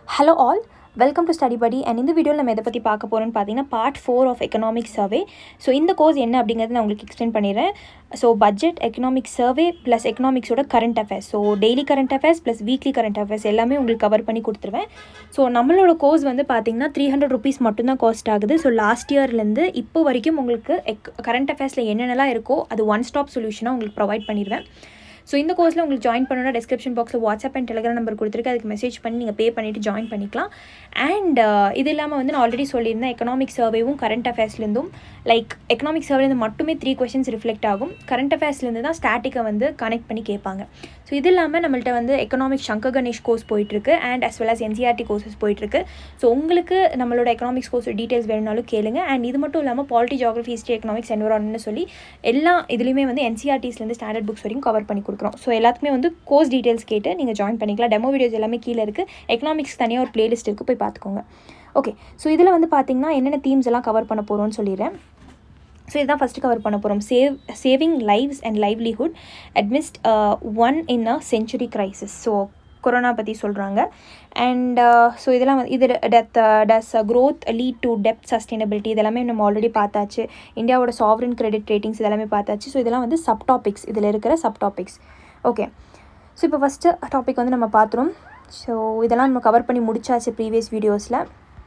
Hello all welcome to study படி and இந்த வீடியோவில் நம்ம எதை பற்றி பார்க்க போகிறோம்னு பார்த்தீங்கன்னா part four of economic survey so இந்த கோர்ஸ் என்ன அப்படிங்கிறத நான் உங்களுக்கு எக்ஸ்பிளைன் பண்ணிடுறேன் so budget economic survey plus எக்கனாமிக்ஸோட current affairs so daily current affairs plus weekly current affairs எல்லாமே உங்களுக்கு கவர் பண்ணி கொடுத்துருவேன் ஸோ நம்மளோட கோர்ஸ் வந்து பார்த்தீங்கன்னா த்ரீ ஹண்ட்ரட் ருபீஸ் மட்டும்தான் காஸ்ட் ஆகுது ஸோ லாஸ்ட் இயர்லேருந்து இப்போ வரைக்கும் உங்களுக்கு எக் கரண்ட் அஃபேர்ஸில் என்னென்னலாம் இருக்கோ அது ஒன் ஸ்டாப் சொல்யூஷனாக உங்களுக்கு ப்ரொவைட் பண்ணிடுவேன் ஸோ இந்த கோர்ஸில் உங்களுக்கு ஜாயின் பண்ணணும்னா டிஸ்கிரிப்ஷன் பாக்ஸில் வாட்ஸ்அப் அண்ட் டெலிகிராம் நம்பர் கொடுத்துருக்கு அதுக்கு மெசேஜ் பண்ணி நீங்கள் பே பண்ணிவிட்டு ஜாயின் பண்ணிக்கலாம் அண்ட் இது இல்லாமல் வந்து நான் ஆல்ரெடி சொல்லியிருந்தேன் எக்கனாமிக் சர்வேவும் கரண்ட் அஃபேர்ஸ்லேருந்தும் லைக் எக்கனாமிக் சர்வேலேருந்து மட்டுமே த்ரீ கொஷின்ஸ் ரிஃப்ளெக்ட் ஆகும் கரண்ட் அஃபேர்ஸ்லேருந்து தான் ஸ்டாட்டிக்கை வந்து கனெக்ட் பண்ணி கேட்பாங்க ஸோ இது இல்லாமல் நம்மள்ட்ட வந்து எக்கனாமிக் சங்கர் கணேஷ் கோர்ஸ் போயிட்டுருக்கு and as well as NCERT courses போயிட்டுருக்கு ஸோ உங்களுக்கு நம்மளோட எக்கனாமிக்ஸ் கோர்ஸ் டீட்டெயில்ஸ் வேணுனாலும் கேளுங்க அண்ட் இது மட்டும் இல்லாமல் பாலிட்டி ஜாகிரஃபி ஹிஸ்ட்ரி எக்கனாமிக்ஸ் என்வரான்மெண்ட்னு சொல்லி எல்லா இதுலேயுமே வந்து என்சிஆர்டிஸ்லேருந்து ஸ்டாண்டர்ட் புக்ஸ் வரைக்கும் கவர் பண்ணி கொடுக்குறோம் ஸோ எல்லாத்துக்குமே வந்து கோர்ஸ் டீட்டெயில்ஸ் கேட்டு நீங்கள் ஜாயின் பண்ணிக்கலாம் டெமோ வீடியோஸ் எல்லாமே கீழே இருக்குது எக்கனாமிக்ஸ் தனியாக ஒரு பிளேலிஸ்ட் இருக்குது போய் பார்த்துக்கோங்க ஓகே ஸோ இதில் வந்து பார்த்தீங்கன்னா என்னென்ன தீம்ஸ் எல்லாம் கவர் பண்ண போகிறோம்னு சொல்லிடுறேன் ஸோ இதுதான் ஃபஸ்ட்டு கவர் பண்ண போகிறோம் save saving lives and livelihood amidst one in a century crisis so corona பற்றி சொல்கிறாங்க அண்ட் ஸோ இதெல்லாம் வந்து இது death does growth lead to depth sustainability இதெல்லாமே நம்ம ஆல்ரெடி பார்த்தாச்சு இந்தியாவோட சாவரன் கிரெடிட் ரேட்டிங்ஸ் இதெல்லாமே பார்த்தாச்சு ஸோ இதெல்லாம் வந்து சப் டாபிக்ஸ் இதில் இருக்கிற சப் டாபிக்ஸ் ஓகே ஸோ இப்போ ஃபஸ்ட்டு டாபிக் வந்து நம்ம பார்த்துரும் ஸோ இதெல்லாம் நம்ம கவர் பண்ணி முடிச்சாச்சு ப்ரீவியஸ் வீடியோஸில்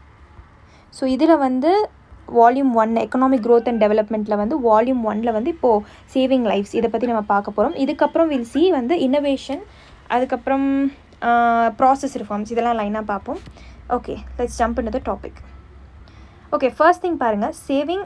ஸோ இதில் வந்து volume one economic growth and டெவலப்மெண்ட்டில் வந்து வால்யூம் ஒனில் வந்து இப்போது சேவிங் லைஃப்ஸ் இதை பற்றி நம்ம பார்க்க போகிறோம் இதுக்கப்புறம் வில் சி வந்து இன்னோவேஷன் அதுக்கப்புறம் ப்ராசஸ் ரிஃபார்ம்ஸ் இதெல்லாம் லைனாக பார்ப்போம் okay let's jump in the topic okay first thing பாருங்கள் saving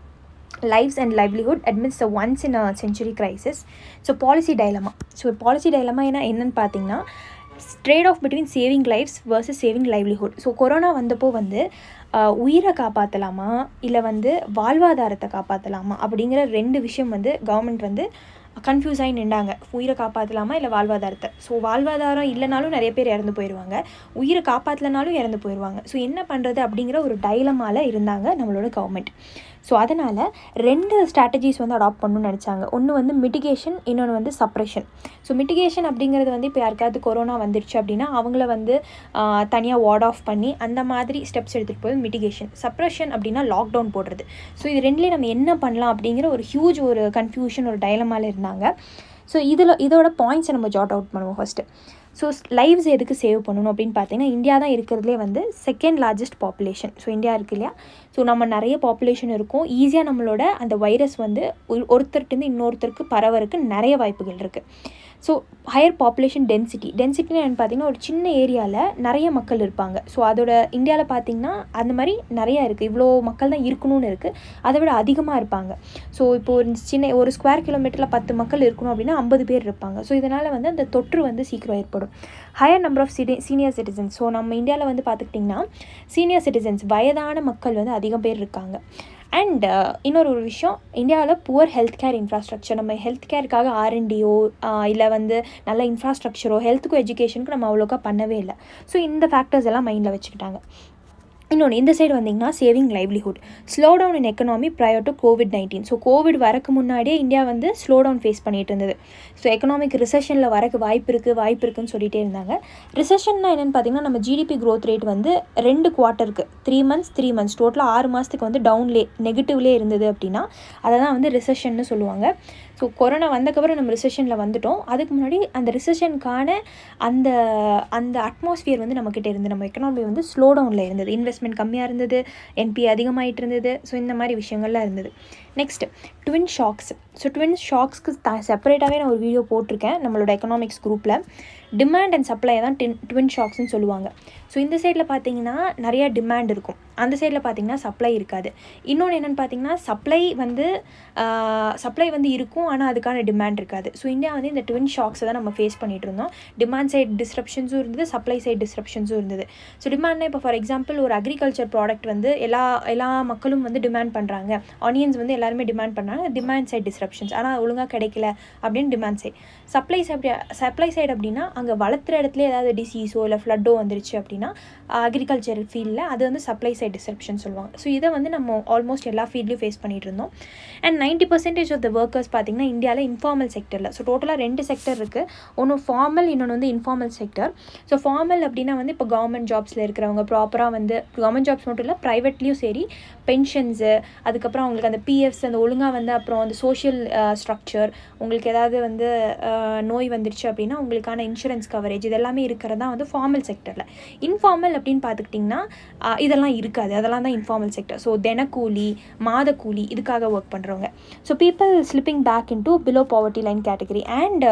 lives and livelihood amidst a once in a century crisis so policy dilemma so policy dilemma என்ன என்னன்னு பார்த்தீங்கன்னா trade off between saving lives versus saving livelihood so corona வந்தப்போ வந்து உயிரை காப்பாற்றலாமா இல்லை வந்து வாழ்வாதாரத்தை காப்பாற்றலாமா அப்படிங்கிற ரெண்டு விஷயம் வந்து கவர்மெண்ட் வந்து கன்ஃபியூஸ் ஆகி நின்றாங்க உயிரை காப்பாற்றலாமா இல்லை வாழ்வாதாரத்தை ஸோ வாழ்வாதாரம் இல்லைனாலும் நிறைய பேர் இறந்து போயிடுவாங்க உயிரை காப்பாற்றலனாலும் இறந்து போயிடுவாங்க ஸோ என்ன பண்ணுறது அப்படிங்கிற ஒரு டைலமால இருந்தாங்க நம்மளோட கவர்மெண்ட் ஸோ அதனால் ரெண்டு ஸ்ட்ராட்டஜிஸ் வந்து அடாப்ட் பண்ணணும்னு நினச்சாங்க ஒன்று வந்து மிட்டிகேஷன் இன்னொன்று வந்து சப்ரெஷன் ஸோ மிட்டிகேஷன் அப்படிங்கிறது வந்து இப்போ யாருக்காவது கொரோனா வந்துருச்சு அப்படின்னா அவங்கள வந்து தனியாக வார்ட் ஆஃப் பண்ணி அந்த மாதிரி ஸ்டெப்ஸ் எடுத்துகிட்டு போய் மிட்டிகேஷன் சப்ரெஷன் அப்படின்னா லாக்டவுன் போடுறது ஸோ இது ரெண்டுலேயும் நம்ம என்ன பண்ணலாம் அப்படிங்கிற ஒரு ஹியூஜ் ஒரு கன்ஃபியூஷன் ஒரு டைலமால இருந்தாங்க ஸோ இதில் இதோட பாயிண்ட்ஸை நம்ம ஜாட் அவுட் பண்ணுவோம் ஃபஸ்ட்டு ஸோ லைவ்ஸ் எதுக்கு சேவ் பண்ணணும் அப்படின்னு பார்த்தீங்கன்னா இந்தியா தான் இருக்கிறதுலே வந்து second largest population so India இருக்கு இல்லையா ஸோ நம்ம நிறைய பாப்புலேஷன் இருக்கும் ஈஸியாக நம்மளோட அந்த வைரஸ் வந்து ஒருத்தர்கிட்டருந்து இன்னொருத்தருக்கு பரவருக்கு நிறைய வாய்ப்புகள் இருக்குது ஸோ ஹையர் பாப்புலேஷன் டென்சிட்டி டென்சிட்டின்னு என்னென்னு பார்த்தீங்கன்னா ஒரு சின்ன ஏரியாவில் நிறைய மக்கள் இருப்பாங்க ஸோ அதோட இந்தியாவில் பார்த்தீங்கன்னா அந்த மாதிரி நிறையா இருக்குது இவ்வளோ மக்கள் தான் இருக்கணும்னு இருக்குது அதை விட அதிகமாக இருப்பாங்க ஸோ இப்போ ஒரு சின்ன ஒரு ஸ்கொயர் கிலோமீட்டரில் பத்து மக்கள் இருக்கணும் அப்படின்னா ஐம்பது பேர் இருப்பாங்க ஸோ இதனால் வந்து அந்த தொற்று வந்து சீக்கிரம் ஏற்படும் higher number of city senior citizens so நம்ம இந்தியாவில் வந்து பார்த்துக்கிட்டிங்கன்னா சீனியர் சிட்டிசன்ஸ் வயதான மக்கள் வந்து அதிகம் பேர் இருக்காங்க அண்ட் இன்னொரு ஒரு விஷயம் இந்தியாவில் புவர் ஹெல்த் கேர் இன்ஃப்ராஸ்ட்ரக்சர் நம்ம ஹெல்த் கேருக்காக ஆர்என்டியோ இல்லை வந்து நல்ல இன்ஃப்ராஸ்ட்ரக்சரோ ஹெல்த்துக்கும் எஜுகேஷனுக்கு நம்ம அவ்வளோக்கா பண்ணவே இல்லை ஸோ இந்த ஃபேக்டர்ஸ் எல்லாம் மைண்டில் வச்சுக்கிட்டாங்க இன்னொன்று இந்த சைடு வந்திங்கன்னா saving livelihood slow down in economy prior to covid nineteen so covid வரக்கு முன்னாடியே இந்தியா வந்து ஸ்லோ டவுன் ஃபேஸ் பண்ணிட்டு இருந்தது ஸோ எக்கனாமிக் ரிசெஷனில் வரக்கு வாய்ப்பு இருக்குது வாய்ப்பு இருக்குன்னு சொல்லிட்டே இருந்தாங்க ரிசெஷன்னா என்னென்னு பார்த்தீங்கன்னா நம்ம ஜிடிபி க்ரோத் ரேட் வந்து ரெண்டு குவார்ட்டருக்கு த்ரீ மந்த்ஸ் த்ரீ மந்த்ஸ் டோட்டலாக ஆறு மாதத்துக்கு வந்து டவுன்லே நெகட்டிவ்லேயே இருந்தது அப்படின்னா அதை தான் வந்து ரிசெஷன்னு சொல்லுவாங்க ஸோ கொரோனா வந்தக்கப்புறம் நம்ம ரிசெஷனில் வந்துட்டோம் அதுக்கு முன்னாடி அந்த ரிசெஷனுக்கான அந்த அந்த அட்மாஸ்ஃபியர் வந்து நம்மக்கிட்ட இருந்து நம்ம எக்கனாமி வந்து ஸ்லோ டவுனில் இருந்தது இன்வெஸ்ட்மெண்ட் கம்மியாக இருந்தது என்பி அதிகமாகிட்டு இருந்தது ஸோ இந்த மாதிரி விஷயங்கள்லாம் இருந்தது next twin shocks so twin ஷாக்ஸ்க்கு த செப்பரேட்டாகவே நான் ஒரு வீடியோ போட்டிருக்கேன் நம்மளோட எக்கனாமிக்ஸ் குரூப்பில் டிமாண்ட் அண்ட் சப்ளை தான் டின் ட்வின் ஷாக்ஸ்னு சொல்லுவாங்க ஸோ இந்த சைடில் பார்த்தீங்கன்னா நிறையா டிமாண்ட் இருக்கும் அந்த சைடில் பார்த்தீங்கன்னா சப்ளை இருக்காது இன்னொன்று என்னென்னு பார்த்தீங்கன்னா சப்ளை வந்து சப்ளை வந்து இருக்கும் ஆனால் அதுக்கான டிமாண்ட் இருக்காது ஸோ இந்தியா வந்து இந்த ட்வின் ஷாக்ஸை தான் நம்ம ஃபேஸ் பண்ணிகிட்டு இருந்தோம் டிமாண்ட் சைட் டிஸ்ரப்ஷன்ஸும் இருந்தது சப்ளை சைட் டிஸ்ரப்ஷன்ஸும் இருந்தது ஸோ டிமாண்ட்னா இப்போ ஃபார் எக்ஸாம்பிள் ஒரு அக்ரிகல்ச்சர் ப்ராடக்ட் வந்து எல்லா எல்லா மக்களும் வந்து டிமாண்ட் பண்ணுறாங்க ஆனியன்ஸ் வந்து எல்லாருமே டிமாண்ட் பண்ணுறாங்க டிமாண்ட் சைட் டிஸ்ரப்ஷன் டிஸ்ரப்ஷன்ஸ் ஆனால் ஒழுங்காக கிடைக்கல அப்படின்னு demand side supply side supply side அப்படின்னா அங்கே வளர்த்துற இடத்துல ஏதாவது டிசீஸோ இல்லை ஃப்ளட்டோ வந்துருச்சு அப்படின்னா அக்ரிகல்ச்சர் ஃபீல்டில் அது வந்து சப்ளை சைட் டிஸ்ரப்ஷன் சொல்லுவாங்க ஸோ இதை வந்து நம்ம ஆல்மோஸ்ட் எல்லா ஃபீல்ட்லையும் ஃபேஸ் பண்ணிகிட்டு இருந்தோம் and ninety percentage of the workers பார்த்திங்கன்னா இந்தியாவில் இன்ஃபார்மல் செக்டரில் ஸோ டோட்டலாக ரெண்டு செக்டர் இருக்குது ஒன்று ஃபார்மல் இன்னொன்று வந்து இன்ஃபார்மல் செக்டர் ஸோ ஃபார்மல் அப்படின்னா வந்து இப்போ கவர்மெண்ட் ஜாப்ஸில் இருக்கிறவங்க ப்ராப்பராக வந்து கவர்மெண்ட் ஜாப்ஸ் மட்டும் இல்லை ப்ரைவேட்லேயும் சரி பென்ஷன்ஸு அதுக்கப்புறம் அவங்களுக்கு அந்த பிஎஃப்ஸ் அந்த ஒழுங்காக வந்து அப்புறம் அந்த சோஷியல் ஸ்ட்ரக்சர் உங்களுக்கு ஏதாவது வந்து நோய் வந்துருச்சு அப்படின்னா உங்களுக்கான இன்சூரன்ஸ் கவரேஜ் இது எல்லாமே இருக்கிறது தான் வந்து ஃபார்மல் செக்டரில் இன்ஃபார்மல் அப்படின்னு பார்த்துக்கிட்டிங்கன்னா இதெல்லாம் இருக்காது அதெல்லாம் தான் இன்ஃபார்மல் செக்டர் ஸோ தினக்கூலி மாத கூலி இதுக்காக ஒர்க் பண்ணுறவங்க so people slipping back in to below poverty line category and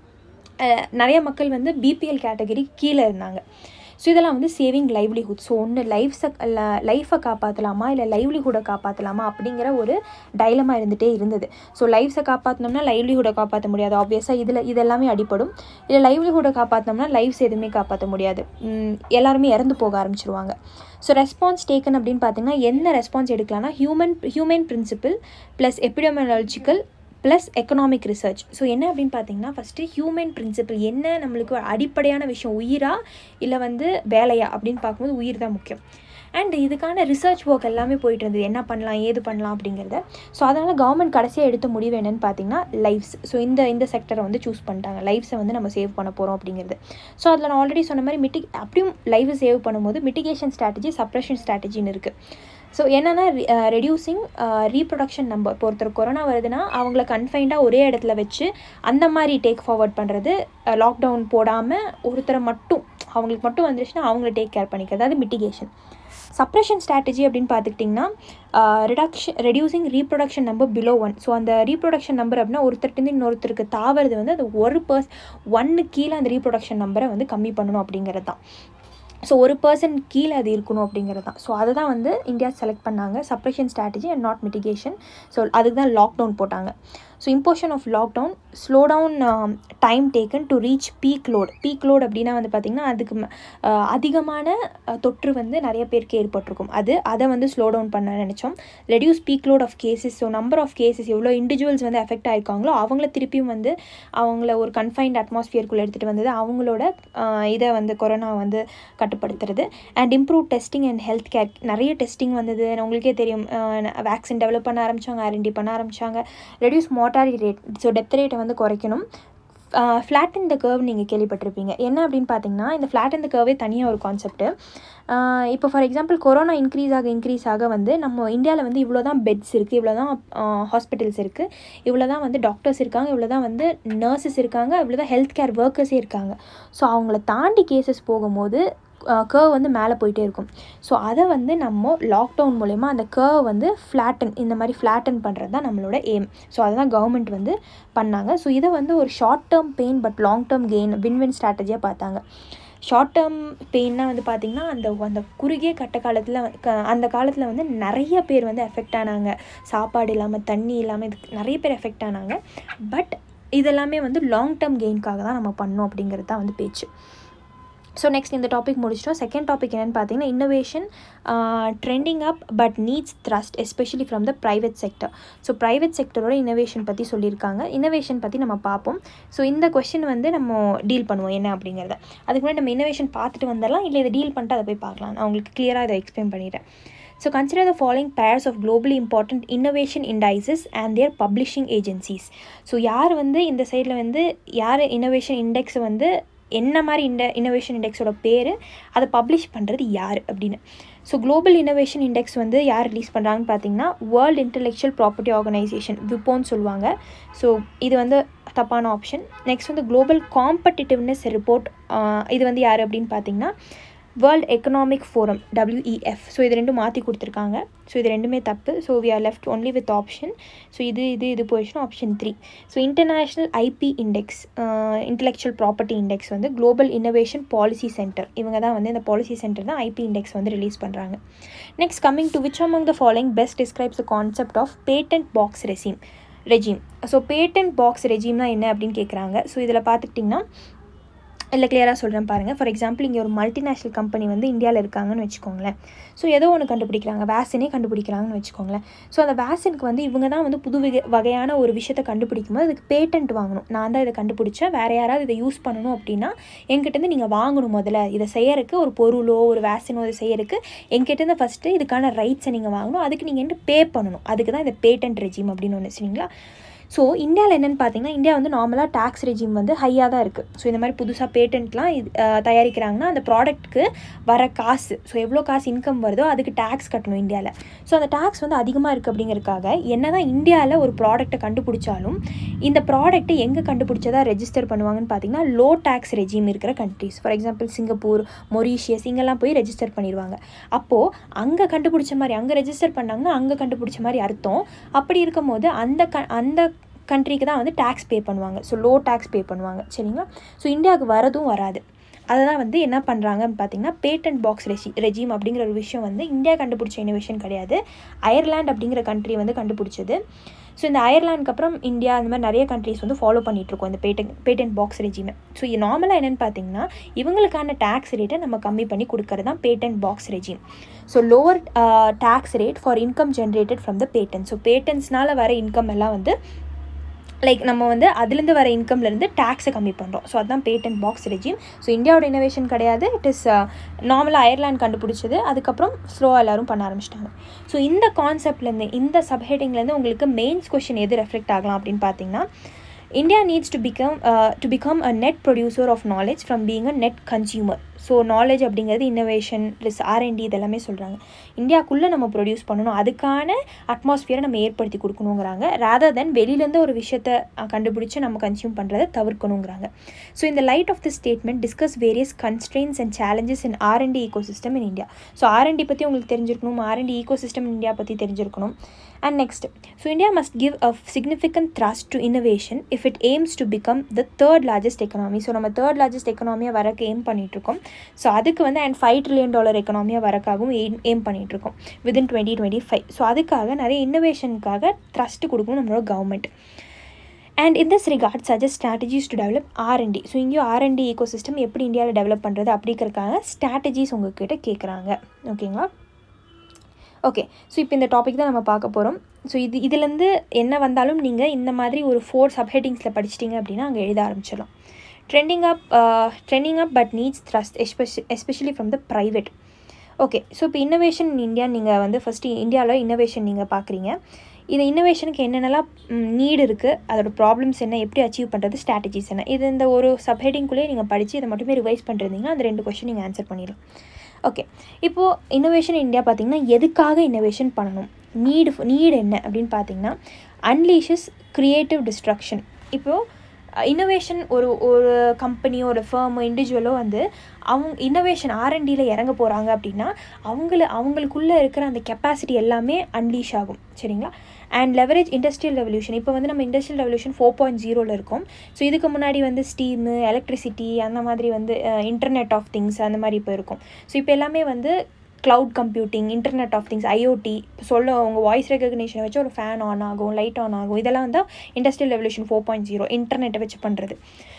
நிறைய மக்கள் வந்து பிபிஎல் கேட்டகரி கீழே இருந்தாங்க ஸோ இதெல்லாம் வந்து சேவிங் லைவ்லிஹுட் ஸோ ஒன்று லைஃப்ஸை லைஃப்பை காப்பாற்றலாமா இல்லை லைவ்லிஹுட்டை காப்பாற்றலாமா அப்படிங்கிற ஒரு டைலமாக இருந்துகிட்டே இருந்தது ஸோ லைஃப்ஸை காப்பாற்றினோம்னா லைவ்லிஹுட்டை காப்பாற்ற முடியாது ஆப்வியஸாக இதில் இது எல்லாமே அடிப்படும் இல்லை லைவ்லிஹுட்டை காப்பாற்றினோம்னா லைஃப்ஸ் எதுவுமே காப்பாற்ற முடியாது எல்லாருமே இறந்து போக ஆரம்பிச்சிருவாங்க ஸோ ரெஸ்பான்ஸ் டேக்கன் அப்படின்னு பார்த்தீங்கன்னா என்ன ரெஸ்பான்ஸ் எடுக்கலாம்னா human human principle plus epidemiological plus economic research so என்ன அப்படின்னு பார்த்தீங்கன்னா ஃபஸ்ட்டு ஹியூமன் பிரின்சிபிள் என்ன நம்மளுக்கு அடிப்படையான விஷயம் உயிரா இல்லை வந்து வேலையா அப்படின்னு பார்க்கும்போது உயிர் தான் முக்கியம் அண்ட் இதுக்கான ரிசர்ச் ஒர்க் எல்லாமே போயிட்டு இருந்தது என்ன பண்ணலாம் ஏது பண்ணலாம் அப்படிங்கிறத ஸோ அதனால் கவர்மெண்ட் கடைசியாக எடுத்த முடிவு என்னென்னு பார்த்தீங்கன்னா லைஃப்ஸ் ஸோ இந்த இந்த செக்டரை வந்து சூஸ் பண்ணிட்டாங்க லைஃப்ஸை வந்து நம்ம சேவ் பண்ண போகிறோம் அப்படிங்கிறது ஸோ அதில் நான் ஆல்ரெடி சொன்ன மாதிரி மிட்டி அப்படியும் லைஃபை சேவ் பண்ணும்போது மிட்டிகேஷன் ஸ்ட்ராட்டஜி சப்ரஷன் ஸ்ட்ராட்டஜின்னு இருக்குது ஸோ என்னென்னா ரெடியூசிங் ரீப்ரொடக்ஷன் நம்பர் இப்போ ஒருத்தர் கொரோனா வருதுன்னா அவங்கள கன்ஃபைண்டாக ஒரே இடத்துல வச்சு அந்த மாதிரி டேக் ஃபார்வர்ட் பண்ணுறது லாக்டவுன் போடாமல் ஒருத்தரை மட்டும் அவங்களுக்கு மட்டும் வந்துருச்சுன்னா அவங்கள டேக் கேர் பண்ணிக்கிறது அது மிட்டிகேஷன் சப்ரஷன் ஸ்ட்ராட்டஜி அப்படின்னு பார்த்துக்கிட்டிங்கன்னா reduction reducing reproduction number below one so அந்த ரீப்ரொடக்ஷன் நம்பர் அப்படின்னா ஒருத்தர்கிட்ட இன்னொருத்தருக்கு தாவறது வந்து அது ஒரு பர்ஸ் ஒன்று கீழே அந்த ரீப்ரொடக்ஷன் நம்பரை வந்து கம்மி பண்ணணும் அப்படிங்கிறது தான் ஸோ ஒரு பர்சன் கீழே அது இருக்கணும் அப்படிங்கிறது தான் ஸோ அதை தான் வந்து இந்தியா செலக்ட் பண்ணாங்க suppression strategy and not mitigation so அதுக்கு தான் லாக்டவுன் போட்டாங்க so imposition of lockdown slow down time taken to reach peak load peak load அப்படின்னா வந்து பார்த்திங்கன்னா அதுக்கு அதிகமான தொற்று வந்து நிறைய பேருக்கு ஏற்பட்டிருக்கும் அது அதை வந்து ஸ்லோ டவுன் பண்ண நினச்சோம் reduce peak load of cases so number of cases எவ்வளோ இண்டிவிஜுவல்ஸ் வந்து எஃபெக்ட் ஆயிருக்காங்களோ அவங்கள திருப்பியும் வந்து அவங்கள ஒரு கன்ஃபைன்ட் அட்மாஸ்பியருக்குள்ளே எடுத்துகிட்டு வந்தது அவங்களோட இதை வந்து கொரோனா வந்து கட்டுப்படுத்துறது and improve testing and health care நிறைய டெஸ்டிங் வந்தது உங்களுக்கே தெரியும் வேக்சின் டெவலப் பண்ண ஆரம்பித்தாங்க ஆர்என்டி பண்ண ஆரம்பித்தாங்க reduce mortality rate so death ரேட்டை வந்து குறைக்கணும் ஃப்ளாட் இந்த கர்வ் நீங்கள் கேள்விப்பட்டிருப்பீங்க என்ன அப்படின்னு பார்த்தீங்கன்னா இந்த ஃப்ளாட் இந்த கர்வே தனியாக ஒரு கான்செப்ட்டு இப்போ ஃபார் எக்ஸாம்பிள் கொரோனா இன்க்ரீஸ் ஆக இன்க்ரீஸ் ஆக வந்து நம்ம இந்தியாவில் வந்து இவ்வளோ தான் பெட்ஸ் இருக்குது இவ்வளோ தான் ஹாஸ்பிட்டல்ஸ் இருக்குது இவ்வளோ தான் வந்து டாக்டர்ஸ் இருக்காங்க இவ்வளோ தான் வந்து நர்சஸ் இருக்காங்க இவ்வளோ தான் ஹெல்த் கேர் ஒர்க்கர்ஸே இருக்காங்க ஸோ அவங்கள தாண்டி கேசஸ் போகும்போது கர்வ் வந்து மேலே போயிட்டே இருக்கும் ஸோ அதை வந்து நம்ம லாக்டவுன் மூலயமா அந்த கர்வ் வந்து ஃப்ளாட்டன் இந்த மாதிரி ஃப்ளாட்டன் பண்ணுறது தான் நம்மளோட எய்ம் ஸோ அதுதான் கவர்மெண்ட் வந்து பண்ணாங்க ஸோ இதை வந்து ஒரு short term pain but long term gain win win ஸ்ட்ராட்டஜியாக பார்த்தாங்க ஷார்ட் டேர்ம் பெயின்னா வந்து பார்த்திங்கன்னா அந்த அந்த குறுகிய கட்ட காலத்தில் க அந்த காலத்தில் வந்து நிறைய பேர் வந்து எஃபெக்ட் ஆனாங்க சாப்பாடு இல்லாமல் தண்ணி இல்லாமல் இதுக்கு நிறைய பேர் எஃபெக்ட் ஆனாங்க பட் இதெல்லாமே வந்து லாங் டேர்ம் கெயின்காக தான் நம்ம பண்ணோம் அப்படிங்கிறது தான் வந்து பேச்சு ஸோ நெக்ஸ்ட் இந்த டாபிக் முடிச்சிட்டோம் செகண்ட் டாபிக் என்னென்னு பார்த்தீங்கன்னா innovation trending up but needs thrust especially from the private sector so private செக்டரோட இன்னோவேஷன் பற்றி சொல்லியிருக்காங்க இன்னோவேஷன் பற்றி நம்ம பார்ப்போம் ஸோ இந்த கொஷின் வந்து நம்ம டீல் பண்ணுவோம் என்ன அப்படிங்கிறத அதுக்கு முன்னாடி நம்ம இன்னோவேஷன் பார்த்துட்டு வந்துடலாம் இல்லை இதை டீல் பண்ணிட்டு அதை போய் பார்க்கலாம் நான் உங்களுக்கு கிளியராக இதை எக்ஸ்பிளைன் பண்ணிடுறேன் so consider the following pairs of globally important innovation indices and their publishing agencies so யார் வந்து இந்த சைடில் வந்து யார் இன்னோவேஷன் இண்டெக்ஸை வந்து என்ன மாதிரி இந்த இன்னோவேஷன் இண்டெக்ஸோட பேர் அதை பப்ளிஷ் பண்ணுறது யார் அப்படின்னு ஸோ குளோபல் இன்னோவேஷன் இண்டெக்ஸ் வந்து யார் ரிலீஸ் பண்ணுறாங்கன்னு பார்த்தீங்கன்னா வேர்ல்டு இன்டெலெக்சுவல் ப்ராப்பர்ட்டி ஆர்கனைசேஷன் விப்போன்னு சொல்லுவாங்க ஸோ இது வந்து தப்பான ஆப்ஷன் நெக்ஸ்ட் வந்து குளோபல் காம்படிட்டிவ்னஸ் ரிப்போர்ட் இது வந்து யார் அப்படின்னு பார்த்தீங்கன்னா world economic forum WEF so இது ரெண்டும் மாற்றி கொடுத்துருக்காங்க ஸோ இது ரெண்டுமே தப்பு so we are left only with option so இது இது இது போயிடுச்சுன்னா option three so international IP index intellectual property index வந்து குளோபல் இன்னோவேஷன் பாலிசி சென்டர் இவங்க தான் வந்து இந்த பாலிசி சென்டர் தான் ஐபி இண்டெக்ஸ் வந்து ரிலீஸ் பண்ணுறாங்க next coming to which among the following best describes the concept of patent box regime regime so patent box ரெஜிம்னா என்ன அப்படின்னு கேட்குறாங்க ஸோ இதில் பார்த்துக்கிட்டிங்கன்னா இல்லை கிளியராக சொல்கிறேன் பாருங்கள் ஃபார் எக்ஸாம்பிள் இங்கே ஒரு மல்டிநேஷ்னல் கம்பெனி வந்து இந்தியாவில் இருக்காங்கன்னு வச்சுக்கோங்களேன் ஸோ ஏதோ ஒன்று கண்டுபிடிக்கிறாங்க வேக்சினே கண்டுபிடிக்கிறாங்கன்னு வச்சுக்கோங்களேன் ஸோ அந்த வேக்சினுக்கு வந்து இவங்க தான் வந்து புது வகை வகையான ஒரு விஷயத்தை கண்டுபிடிக்கும் போது அதுக்கு பேட்டன்ட் வாங்கணும் நான் தான் இதை கண்டுபிடிச்சேன் வேறு யாராவது இதை யூஸ் பண்ணணும் அப்படின்னா என்கிட்டேருந்து நீங்கள் வாங்கணும் முதல்ல இதை செய்யறதுக்கு ஒரு பொருளோ ஒரு வேக்சினோ இதை செய்யறதுக்கு என்கிட்டேருந்து ஃபஸ்ட்டு இதுக்கான ரைட்ஸை நீங்கள் வாங்கணும் அதுக்கு நீங்கள் வந்து பே பண்ணணும் அதுக்கு தான் இந்த பேட்டன்ட் ரெஜிம் அப்படின்னு ஒன்று சரிங்களா ஸோ இந்தியாவில் என்னென்னு பார்த்தீங்கன்னா இந்தியா வந்து நார்மலாக டேக்ஸ் ரெஜிம் வந்து ஹையாக தான் இருக்குது ஸோ இந்த மாதிரி புதுசாக பேட்டன்ட்லாம் இது அஹ், தயாரிக்கிறாங்கன்னா அந்த ப்ராடக்ட்க்கு வர காசு ஸோ எவ்வளோ காசு இன்கம் வருதோ அதுக்கு டேக்ஸ் கட்டணும் இந்தியாவில் ஸோ அந்த டேக்ஸ் வந்து அதிகமாக இருக்குது அப்படிங்கிறதுக்காக என்ன தான் இந்தியாவில் ஒரு ப்ராடக்ட்டை கண்டுபிடிச்சாலும் இந்த ப்ராடக்ட்டை எங்கே கண்டுபிடிச்சதா ரெஜிஸ்டர் பண்ணுவாங்கன்னு பார்த்தீங்கன்னா லோ டேக்ஸ் ரெஜிம் இருக்கிற countries for example Singapore Mauritius இங்கெல்லாம் போய் ரெஜிஸ்டர் பண்ணிடுவாங்க அப்போது அங்கே கண்டுபிடிச்ச மாதிரி அங்கே ரெஜிஸ்டர் பண்ணாங்கன்னா அங்கே கண்டுபிடிச்ச மாதிரி அர்த்தம் அப்படி இருக்கும்போது அந்த க அந்த கண்ட்ரிக்கு தான் வந்து டேக்ஸ் பே பண்ணுவாங்க ஸோ லோ டேக்ஸ் பே பண்ணுவாங்க சரிங்களா ஸோ இந்தியாவுக்கு வரதும் வராது அதை தான் வந்து என்ன பண்ணுறாங்கன்னு பார்த்தீங்கன்னா பேட்டன்ட் பாக்ஸ் ரெஜி ரெஜிம் அப்படிங்கிற ஒரு விஷயம் வந்து இந்தியா கண்டுபிடிச்ச இனோவேஷன் கிடையாது அயர்லாண்ட் அப்படிங்கிற கண்ட்ரி வந்து கண்டுபிடிச்சது ஸோ இந்த அயர்லாண்டுக்கு அப்புறம் இந்தியா அந்த மாதிரி நிறைய கண்ட்ரிஸ் வந்து ஃபாலோ பண்ணிகிட்ருக்கோம் இந்த பேட்டன் பேட்டன்ட் பாக்ஸ் ரெஜிமை ஸோ இது நார்மலாக என்னென்னு பார்த்தீங்கன்னா இவங்களுக்கான டேக்ஸ் ரேட்டை நம்ம கம்மி பண்ணி கொடுக்கறது தான் patent box regime so lower tax rate for income generated from the patent so பேட்டன்ஸ்னால வர இன்கம் எல்லாம் வந்து லைக் நம்ம வந்து அதுலேருந்து வர இன்கம்லேருந்து டேக்ஸை கம்மி பண்ணுறோம் ஸோ அதுதான் பேட்டன் பாக்ஸ் ரெஜிம் ஸோ இந்தியாவோட இனோவேஷன் கிடையாது இட் இஸ் நார்மலாக அயர்லாண்ட் கண்டுபிடிச்சது அதுக்கப்புறம் ஸ்லோவாக எல்லாரும் பண்ண ஆரம்பிச்சிட்டாங்க ஸோ இந்த கான்செப்ட்லேருந்து இந்த சப்ஹெட்டிங்லேருந்து உங்களுக்கு மெயின்ஸ் கொஷின் எது ரெஃப்ளெக்ட் ஆகலாம் அப்படின்னு பார்த்தீங்கன்னா India needs to become to become a net producer of knowledge from being a net consumer so knowledge அப்படிங்கிறது இன்னோவேஷன் ப்ளஸ் ஆர்என்டி இதெல்லாமே சொல்கிறாங்க இந்தியாக்குள்ளே நம்ம ப்ரொடியூஸ் பண்ணணும் அதுக்கான அட்மாஸ்பியரை நம்ம ஏற்படுத்தி கொடுக்கணுங்கிறாங்க ரேதர் தென் வெளியிலேருந்து ஒரு விஷயத்தை அஹ், கண்டுபிடிச்சு நம்ம கன்சியூம் பண்ணுறதை தவிர்க்கணுங்கிறாங்க ஸோ இந்த light of the statement discuss various constraints and challenges in R and D ecosystem in India so R and D பற்றி உங்களுக்கு தெரிஞ்சிருக்கணும் R and D ecosystem in India பற்றி தெரிஞ்சிருக்கணும் and next so India must give a significant thrust to innovation if it aims to become the third largest economy so நம்ம third largest எக்கனாமியாக வரக்கு aim பண்ணிகிட்ருக்கோம் so அதுக்கு வந்து and five trillion dollar எக்கனாமியாக வரக்காகவும் aim aim பண்ணிகிட்ருக்கோம் within twenty twenty five so அதுக்காக நிறைய இன்னோவேஷனுக்காக ட்ரஸ்ட் கொடுக்கணும் நம்மளோட government and in this regard suggest strategies to develop R and D so இங்கேயும் ஆர்என்டி ஈகோ சிஸ்டம் எப்படி இந்தியாவில் டெவலப் பண்ணுறது அப்படிங்கிறதுக்காக ஸ்ட்ராட்டஜிஸ் உங்ககிட்ட கேட்குறாங்க ஓகேங்களா ஓகே ஸோ இப்போ இந்த டாபிக் தான் நம்ம பார்க்க போகிறோம் ஸோ இது இதுலேருந்து என்ன வந்தாலும் நீங்கள் இந்த மாதிரி ஒரு ஃபோர் சப்ஹெட்டிங்ஸில் படிச்சிட்டிங்க அப்படின்னா அங்கே எழுத ஆரம்பிச்சிடலாம் trending up trending up but needs thrust especially especially from the private okay so இப்போ இன்னோவேஷன் இன் இந்தியா நீங்கள் வந்து ஃபஸ்ட்டு இந்தியாவில் இன்னோவேஷன் நீங்கள் பார்க்குறீங்க இது இன்னோவேஷனுக்கு என்னென்னலாம் நீடு இருக்குது அதோட ப்ராப்ளம்ஸ் என்ன எப்படி அச்சீவ் பண்ணுறது ஸ்ட்ராட்டஜிஸ் என்ன இது இந்த ஒரு சப்ஹெட்டிங்குள்ளேயே நீங்கள் படித்து இதை மட்டுமே ரிவைஸ் பண்ணிருந்தீங்கன்னா அந்த ரெண்டு கொஷின் நீங்கள் ஆன்சர் பண்ணிடலாம் ஓகே இப்போது இன்னோவேஷன் இந்தியா பார்த்தீங்கன்னா எதுக்காக இன்னோவேஷன் பண்ணணும் நீடு நீடு என்ன அப்படின்னு பார்த்தீங்கன்னா அன்லீஷஸ் க்ரியேட்டிவ் டிஸ்ட்ரக்ஷன் இப்போது இன்னோவேஷன் ஒரு ஒரு கம்பெனியோ ஒரு ஃபேமோ இண்டிவிஜுவலோ வந்து அவங்க இன்னோவேஷன் ஆர்என்டியில் இறங்க போகிறாங்க அப்படின்னா அவங்கள அவங்களுக்குள்ளே இருக்கிற அந்த கெப்பாசிட்டி எல்லாமே அன்லீஷ் ஆகும் சரிங்களா அண்ட் லெவரேஜ் இண்டஸ்ட்ரியல் ரெவல்யூஷன் இப்போ வந்து நம்ம இண்டஸ்ட்ரியல் ரெவல்யூஷன் ஃபோர் பாயிண்ட் ஜீரோவில் இருக்கோம் ஸோ இதுக்கு முன்னாடி வந்து ஸ்டீமு எலக்ட்ரிசிட்டி அந்த மாதிரி வந்து இன்டர்நெட் ஆஃப் திங்ஸ் அந்த மாதிரி இப்போ இருக்கும் ஸோ இப்போ எல்லாமே வந்து cloud computing internet of things IoT சொல்ல உங்கள் வாய்ஸ் ரெகக்னிஷனை வச்சு ஒரு ஃபேன் ஆன் ஆகும் லைட் ஆன் ஆகும் இதெல்லாம் வந்து industrial revolution four point zero இன்டர்நெட்டை வச்சு பண்ணுறது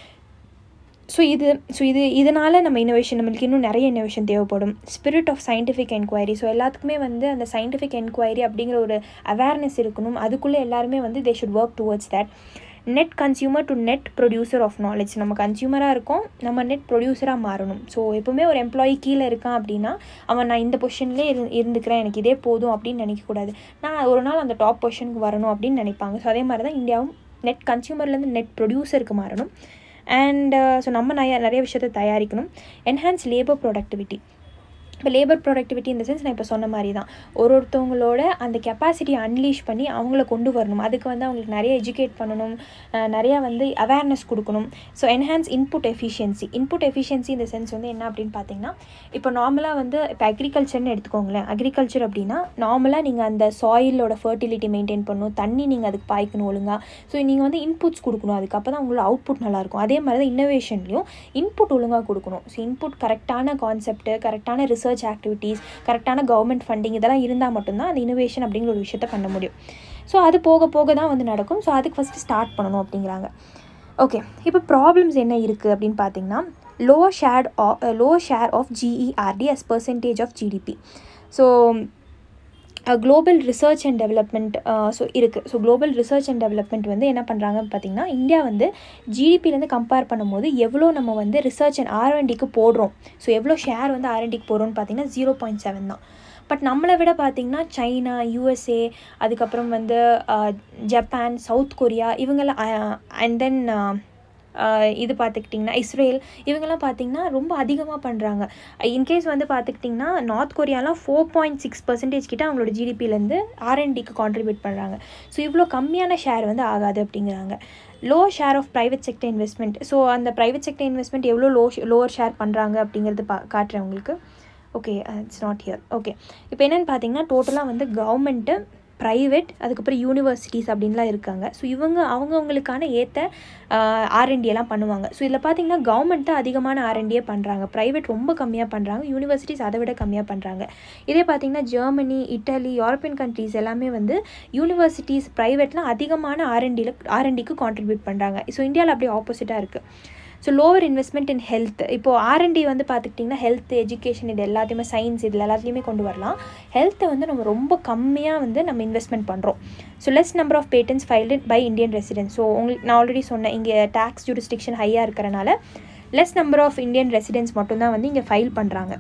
ஸோ இது ஸோ இது இதனால் நம்ம இன்னோவேஷன் நம்மளுக்கு இன்னும் நிறைய இன்னோவேஷன் தேவைப்படும் spirit of scientific enquiry so எல்லாத்துக்குமே வந்து அந்த சயின்டிஃபிக் என்கொயரி அப்படிங்கிற ஒரு அவேர்னஸ் இருக்கணும் அதுக்குள்ளே எல்லாருமே வந்து they should work towards that net consumer to net producer of knowledge நம்ம கன்சியூமராக இருக்கோம் நம்ம நெட் ப்ரொடியூசராக மாறணும் ஸோ எப்போவுமே ஒரு எம்ப்ளாயி கீழே இருக்கான் அப்படின்னா அவன் நான் இந்த பொசிஷன்லேயே இரு இருந்துக்கிறேன் எனக்கு இதே போதும் அப்படின்னு நினைக்கக்கூடாது நான் ஒரு நாள் அந்த டாப் பொசிஷனுக்கு வரணும் அப்படின்னு நினைப்பாங்க ஸோ அதே மாதிரி தான் இந்தியாவும் நெட் கன்சியூமர்லேருந்து நெட் ப்ரொடியூசருக்கு மாறணும் அண்ட் ஸோ நம்ம நிறைய நிறைய விஷயத்தை தயாரிக்கணும் என்ஹான்ஸ் லேபர் ப்ரொடக்டிவிட்டி இப்போ லேபர் ப்ரொடக்டிவிட்டி இந்த சென்ஸ் நான் இப்போ சொன்ன மாதிரி தான் ஒரு ஒருத்தவங்களோட அந்த கெப்பாசிட்டியை அன்லீஷ் பண்ணி அவங்கள கொண்டு வரணும் அதுக்கு வந்து அவங்களுக்கு நிறைய எஜுகேட் பண்ணணும் அஹ் நிறையா வந்து அவேர்னஸ் கொடுக்கணும் so enhance input efficiency input efficiency இந்த சென்ஸ் வந்து என்ன அப்படின்னு பார்த்தீங்கன்னா இப்போ நார்மலாக வந்து இப்போ அக்ரிகல்ச்சர்னு எடுத்துக்கோங்களேன் அக்ரிகல்ச்சர் அப்படின்னா நார்மலாக நீங்கள் அந்த சாயிலோட ஃபர்டிலிட்டி மெயின்டைன் பண்ணணும் தண்ணி நீங்கள் அதுக்கு பாய்க்கணும் ஒழுங்காக ஸோ நீங்கள் வந்து இன்புட்ஸ் கொடுக்கணும் அதுக்கு அப்போ தான் உங்களோட அவுட்புட் நல்லாயிருக்கும் அதே மாதிரி தான் இன்னோவேஷன்லையும் இன்புட் ஒழுங்காக கொடுக்கணும் ஸோ இன்புட் கரெக்டான கான்செப்ட்டு கரெக்டான ரிசர்ச் ஆக்டிவிட்டீஸ் கரெக்டான கவர்மெண்ட் ஃபண்டிங் இதெல்லாம் இருந்தால் மட்டும்தான் அந்த இன்னோவேஷன் அப்படிங்கிற ஒரு விஷயத்த பண்ண முடியும் ஸோ அது போக போக தான் வந்து நடக்கும் ஸோ அதுக்கு ஃபஸ்ட்டு ஸ்டார்ட் பண்ணணும் அப்படிங்கிறாங்க ஓகே இப்போ ப்ராப்ளம்ஸ் என்ன இருக்குது அப்படின்னு பார்த்தீங்கன்னா lower share of, uh, lower share of GERD as percentage of GDP. So global research and development so இருக்குது so global research and development வந்து என்ன பண்ணுறாங்கன்னு பார்த்தீங்கன்னா இந்தியா வந்து ஜிடிபிலேருந்து கம்பேர் பண்ணும்போது எவ்வளோ நம்ம வந்து ரிசர்ச் அண்ட் ஆர்என்டிக்கு போடுறோம் ஸோ எவ்வளோ ஷேர் வந்து ஆர்என்டிக்கு போடுறோம்னு பார்த்தீங்கன்னா ஜீரோ பாயிண்ட் செவன் தான் பட் நம்மளை விட பார்த்திங்கன்னா சைனா யூஎஸ்ஏ அதுக்கப்புறம் வந்து ஜப்பான் சவுத் கொரியா இவங்கெல்லாம் அண்ட் தென் இது பார்த்துக்கிட்டிங்கன்னா இஸ்ரேல் இவங்கெல்லாம் பார்த்திங்கன்னா ரொம்ப அதிகமாக பண்ணுறாங்க இன்கேஸ் வந்து பார்த்துக்கிட்டிங்கன்னா நார்த் கொரியாலாம் ஃபோர் பாயிண்ட் சிக்ஸ் பர்சன்டேஜ் கிட்ட அவங்களோட ஜிடிபிலேருந்து ஆர்என்டிக்கு கான்ட்ரிபியூட் பண்ணுறாங்க ஸோ இவ்வளோ கம்மியான ஷேர் வந்து ஆகாது அப்படிங்கிறாங்க low share of private sector investment so அந்த ப்ரைவேட் செக்டர் இன்வெஸ்ட்மெண்ட் எவ்வளோ லோ லோவர் ஷேர் பண்ணுறாங்க அப்படிங்கிறது பா காட்டுறேன் உங்களுக்கு okay it's not here okay இப்போ என்னென்னு பார்த்தீங்கன்னா டோட்டலாக வந்து கவர்மெண்ட்டு ப்ரைவேட் அதுக்கப்புறம் யூனிவர்சிட்டிஸ் அப்படின்லாம் இருக்காங்க ஸோ இவங்க அவங்கவுங்களுக்கான ஏற்ற ஆர்என்டி எல்லாம் பண்ணுவாங்க ஸோ இதில் பார்த்தீங்கன்னா கவர்மெண்ட் தான் அதிகமான ஆர்என்டியே பண்ணுறாங்க ப்ரைவேட் ரொம்ப கம்மியாக பண்ணுறாங்க யூனிவர்சிட்டிஸ் அதை விட கம்மியாக பண்ணுறாங்க இதே பார்த்தீங்கன்னா ஜெர்மனி இட்டலி யூரோப்பியன் கண்ட்ரீஸ் எல்லாமே வந்து யூனிவர்சிட்டிஸ் ப்ரைவேட்லாம் அதிகமான ஆர்என்டியில் ஆர்என்டிக்கு கான்ட்ரிபியூட் பண்ணுறாங்க ஸோ இந்தியாவில் அப்படியே ஆப்போசிட்டாக இருக்குது so lower investment in health இப்போது ஆர்என்டி வந்து பார்த்துக்கிட்டிங்கன்னா ஹெல்த் எஜுகேஷன் இது எல்லாத்தையுமே சயின்ஸ் இதில் எல்லாத்துலேயுமே கொண்டு வரலாம் ஹெல்த்தை வந்து நம்ம ரொம்ப கம்மியாக வந்து நம்ம இன்வெஸ்ட்மெண்ட் பண்ணுறோம் so less number of patents filed by Indian residents so உங்களுக்கு நான் ஆல்ரெடி சொன்னேன் இங்கே டேக்ஸ் ஜூரிஸ்டிக்ஷன் ஹையாக இருக்கிறனால less number of Indian residents மட்டும்தான் வந்து இங்கே ஃபைல் பண்ணுறாங்க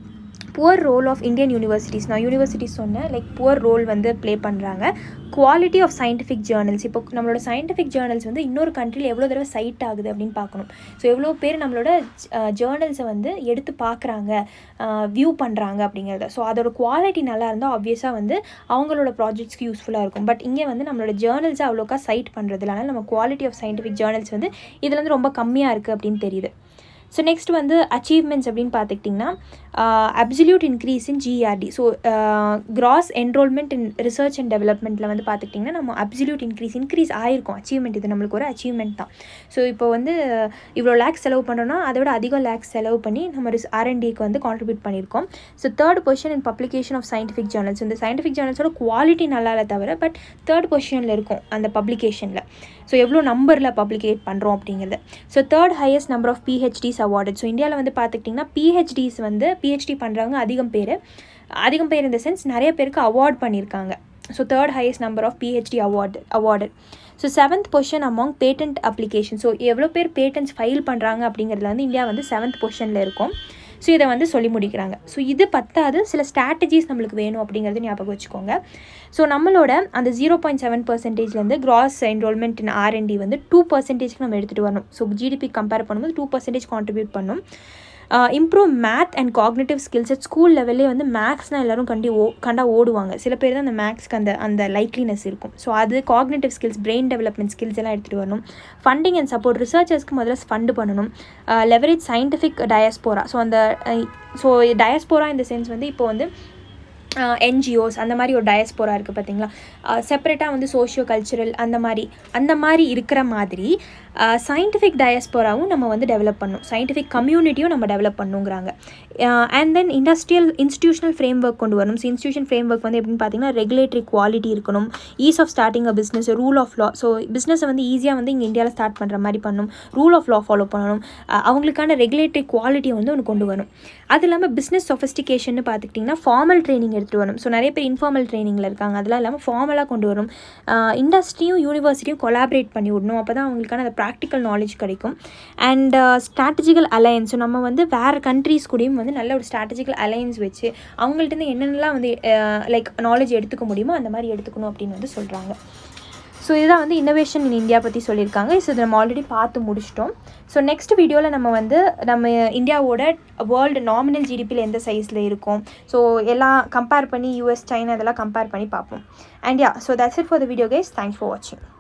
poor role of Indian universities நான் யூனிவர்சிட்டிஸ் சொன்னேன் லைக் புவர் ரோல் வந்து ப்ளே பண்ணுறாங்க குவாலிட்டி ஆஃப் சயின்டிஃபிக் ஜேர்னல்ஸ் இப்போ நம்மளோட சயின்டிஃபிக் ஜேர்னல்ஸ் வந்து இன்னொரு கண்ட்ரியில் எவ்வளோ தடவை சைட் ஆகுது அப்படின்னு பார்க்கணும் ஸோ எவ்வளோ பேர் நம்மளோட ஜேர்னல்ஸை வந்து எடுத்து பார்க்குறாங்க வியூ பண்ணுறாங்க அப்படிங்கிறத ஸோ அதோட குவாலிட்டி நல்லா இருந்தால் ஆப்வியஸாக வந்து அவங்களோட ப்ராஜெக்ட்ஸ்க்கு யூஸ்ஃபுல்லாக இருக்கும் பட் இங்கே வந்து நம்மளோட ஜேர்னல்ஸை அவ்வளோக்கா சைட் பண்ணுறதுல அதனால் நம்ம குவாலிட்டி ஆஃப் சயின்டிஃபிக் ஜேர்னல்ஸ் வந்து இதில் வந்து ரொம்ப கம்மியாக இருக்குது அப்படின்னு தெரியுது ஸோ நெக்ஸ்ட் வந்து அச்சீவ்மெண்ட்ஸ் அப்படின்னு பார்த்துக்கிட்டிங்கன்னா absolute increase in GRD so gross enrolment in research and டெவலப்மெண்ட்டில் வந்து பார்த்துக்கிட்டிங்கன்னா நம்ம அப்சல்யூட் இன்க்ரீஸ் இன்க்ரீஸ் ஆயிருக்கும் அச்சீவ்மெண்ட் இது நம்மளுக்கு ஒரு அச்சீவ்மெண்ட் தான் ஸோ இப்போ வந்து இவ்வளோ லேக்ஸ் செலவு பண்ணுறோன்னா அதை விட அதிகம் லேக்ஸ் செலவு பண்ணி நம்ம ரிஸ் ஆர்என்டிக்கு வந்து கான்ட்ரிபியூட் பண்ணியிருக்கோம் so third position in publication of scientific journals இந்த சயின்டிஃபிக் ஜேர்னல்ஸோட குவாலிட்டி நல்லா இல்லை தவிர பட் தேர்ட் பொசிஷனில் இருக்கும் அந்த பப்ளிகேஷனில் ஸோ எவ்வளோ நம்பரில் பப்ளிகேட் பண்ணுறோம் அப்படிங்கிறது so third highest number of PhDs awarded so இந்தியாவில் வந்து பார்த்துக்கிட்டிங்கன்னா பிஹெச்டிஸ் வந்து பிஹெச்டி பண்ணுறவங்க அதிகம் பேர் அதிகம் பேர் இந்த சென்ஸ் நிறைய பேருக்கு அவார்ட் பண்ணியிருக்காங்க so third highest number of PhD award awarded so seventh position among patent application so எவ்வளோ பேர் பேட்டன்ஸ் ஃபைல் பண்ணுறாங்க அப்படிங்கிறதுல வந்து இந்தியா வந்து செவன்த் பொசிஷனில் இருக்கும் ஸோ இதை வந்து சொல்லி முடிக்கிறாங்க ஸோ இது பத்தாது சில ஸ்ட்ராட்டஜிஸ் நம்மளுக்கு வேணும் அப்படிங்கிறது ஞாபகம் வச்சுக்கோங்க ஸோ நம்மளோட அந்த ஜீரோ பாயிண்ட் செவன் பர்சன்டேஜ்லேருந்து கிராஸ் என்ரோல்மெண்ட் இன் ஆர்என்டி வந்து டூ பர்சன்டேஜ்க்கு நம்ம எடுத்துகிட்டு வரணும் ஸோ ஜிடிபி கம்பேர் பண்ணும்போது டூ பர்சன்டேஜ் கான்ட்ரிபியூட் பண்ணும் improve math and cognitive skills at school லெவல்லே வந்து மேக்ஸ்னால் எல்லோரும் கண்டி ஓ கண்டா ஓடுவாங்க சில பேர் தான் அந்த மேக்ஸ்க்கு அந்த அந்த லைக்லினஸ் இருக்கும் ஸோ அது cognitive skills brain development skills எல்லாம் எடுத்துகிட்டு வரணும் ஃபண்டிங் அண்ட் சப்போர்ட் ரிசர்ச்சர்ஸ்க்கு முதல்ல ஃபண்டு பண்ணணும் லெவரேஜ் சயின்டிஃபிக் டயஸ்போரா ஸோ அந்த ஸோ டயஸ்போரா இந்த சென்ஸ் வந்து இப்போ வந்து என்ஜிஓஸ் அந்த மாதிரி ஒரு டயஸ்போரா இருக்குது பார்த்தீங்களா செப்பரேட்டாக வந்து சோஷியோ கல்ச்சுரல் அந்த மாதிரி அந்த மாதிரி இருக்கிற மாதிரி சயின்டிஃபிக் டயஸ்போராவும் நம்ம வந்து டெவலப் பண்ணும் சயின்டிஃபிக் கம்யூனிட்டியும் நம்ம டெவலப் பண்ணுங்கிறாங்க and then industrial institutional framework கொண்டு வரணும் ஸோ இன்ஸ்டியூஷன் ஃப்ரேம் ஒர்க் வந்து எப்படின்னு பார்த்தீங்கன்னா ரெகுலேட்டரி குவாலிட்டி இருக்கணும் ease of starting a business rule of law so பிஸ்னஸை வந்து ஈஸியாக வந்து இங்கே இந்தியாவில் ஸ்டார்ட் பண்ணுற மாதிரி பண்ணணும் ரூல் ஆஃப் லா ஃபாலோ பண்ணணும் அவங்களுக்கான ரெகுலேட்டரி குவாலிட்டியை வந்து ஒன்று கொண்டு வரணும் அது இல்லாமல் பிஸ்னஸ் சொஃபிஸ்டிகேஷன் பார்த்துக்கிட்டிங்கன்னா ஃபார்மல் ட்ரைனிங் எடுத்துகிட்டு வரணும் ஸோ நிறைய பேர் இன்ஃபார்மல் ட்ரைனிங்கில் இருக்காங்க அதெல்லாம் இல்லாமல் ஃபார்மலாக கொண்டு வரும் இண்டஸ்ட்ரியும் யூனிவர்சிட்டியும் கொலாபரேட் பண்ணி விடணும் அப்போ தான் அவங்களுக்கான அந்த ப்ராக்டிக்கல் நாலேஜ் கிடைக்கும் அண்ட் ஸ்ட்ராட்டஜிக்கல் அலையன்ஸ் ஸோ நம்ம வந்து வேறு கண்ட்ரீஸ் கூடயும் வந்து நல்ல ஒரு ஸ்ட்ராட்டஜிக்கல் அலையன்ஸ் வச்சு அவங்கள்ட்ட என்னென்னலாம் வந்து லைக் நாலேஜ் எடுத்துக்க முடியுமோ அந்த மாதிரி எடுத்துக்கணும் அப்படின்னு வந்து சொல்கிறாங்க ஸோ இதுதான் வந்து இன்னோவேஷன் இன் இந்தியா பற்றி சொல்லியிருக்காங்க ஸோ இதை நம்ம ஆல்ரெடி பார்த்து முடிச்சிட்டோம் ஸோ நெக்ஸ்ட் வீடியோவில் நம்ம வந்து நம்ம இந்தியாவோட வேர்ல்டு நாமினல் ஜிடிபியில் எந்த சைஸில் இருக்கும் ஸோ எல்லாம் கம்பேர் பண்ணி யூஎஸ் சைனா இதெல்லாம் கம்பேர் பண்ணி பார்ப்போம் and yeah so that's it for the video guys thanks for வாட்சிங்